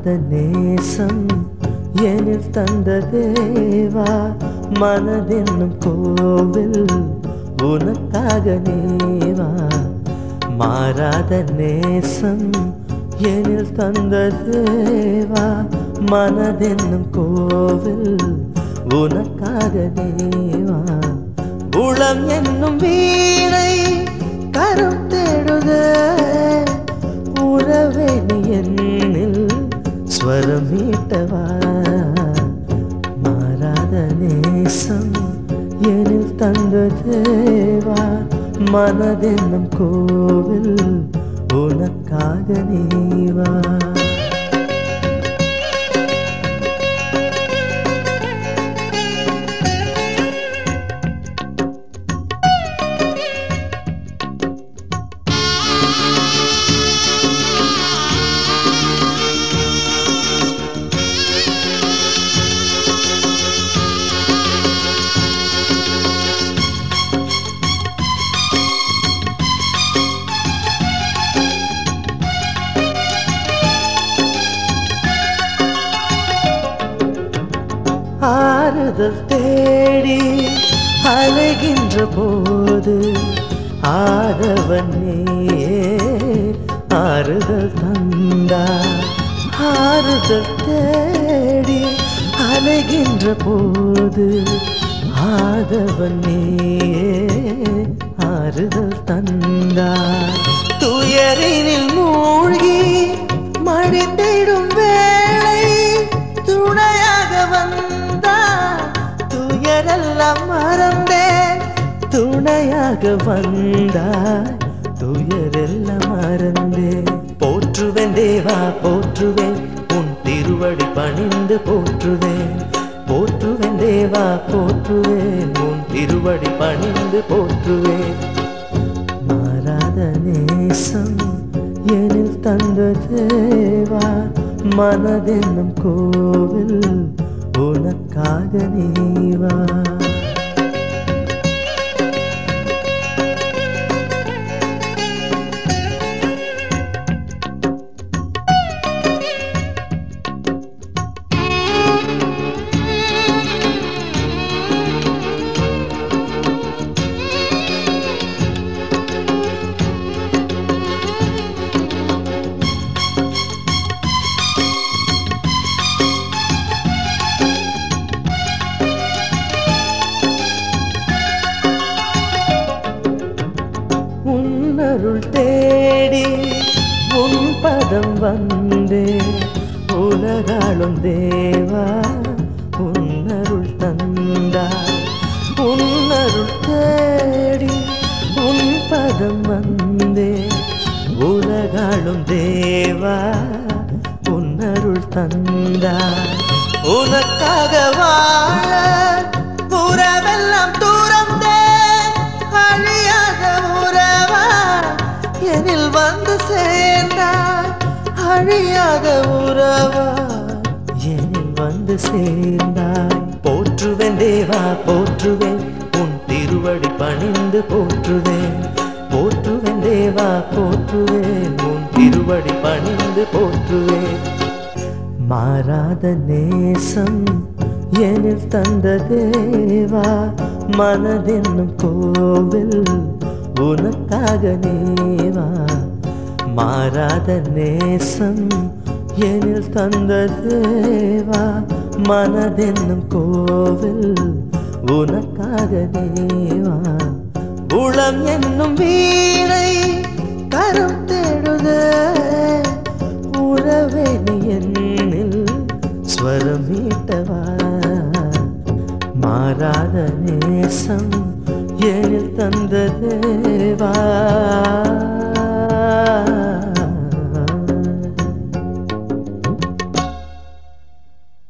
மாறாத நேசம் எனில் தந்த தேவா மனதென்னும் கோவில் உனக்காக நேவா மாறாத நேசம் எனில் தந்த தேவா மனதென்னும் கோவில் உனக்காக தேவா உளம் என்னும் வீணை கரும் தேடுதே உறவே நீ என்னில் ஸ்வரம் மீட்டவா மாறாத நேசம் எனில் தந்த தேவா மனதென்னும் கோவில் உனக்காக நீவா ஆறுதல் தேடி அலைகின்ற போது ஆதவன் நீயே ஆறுதல் தந்தா ஆறுதல் தேடி அலைகின்ற போது ஆதவன் நீயே ஆறுதல் தந்தா துயரினில் மூழ்கி மடிந்திடும் வேளை துணையாக வந்தா துயரெல்லாம் மறந்தேன் துணையாக வந்தாய் துயரெல்லாம் மறந்தேன் போற்றுவேன் தேவா போற்றுவேன் உன் திருவடி பணிந்து போற்றுவேன் போற்றுவேன் தேவா போற்றுவேன் உன் திருவடி பணிந்து போற்றுவேன் மாறாத நேசம் எனில் தந்த தேவா மனதென்னும் கோவில் உனக்காக நீவா உன்னருள் தேடி உன் பதம் வந்தே உலகாளும் தேவா உன்னருள் தந்தா உன்னருள் தேடி உன் பதம் வந்தே உலகாளும் தேவா உன்னருள் தந்தா உனக்காக வாழ புறமெல்லாம் தூரந்தே அழியாத உறவா எனில் வந்து சேர்ந்தாய் அழியாத உறவா எனில் வந்து சேர்ந்தாய் போற்றுவேன் தேவா போற்றுவேன் உன் திருவடி பணிந்து போற்றுவேன் போற்றுவேன் தேவா போற்றுவேன் உன் திருவடி பணிந்து போற்றுவேன் மாறாத நேசம் எனில் தந்த தேவா மனதென்னும் கோவில் உனக்காக நேவா மாறாத நேசம் எனில் தந்த தேவா மனதென்னும் கோவில் உனக்காக நேவா உளம் என்னும் வீணை கரும் தேடுதே உறவே நீ என்னில் ஸ்வரம் மீட்டவா மாறாத நேசம் எனில் தந்த தேவா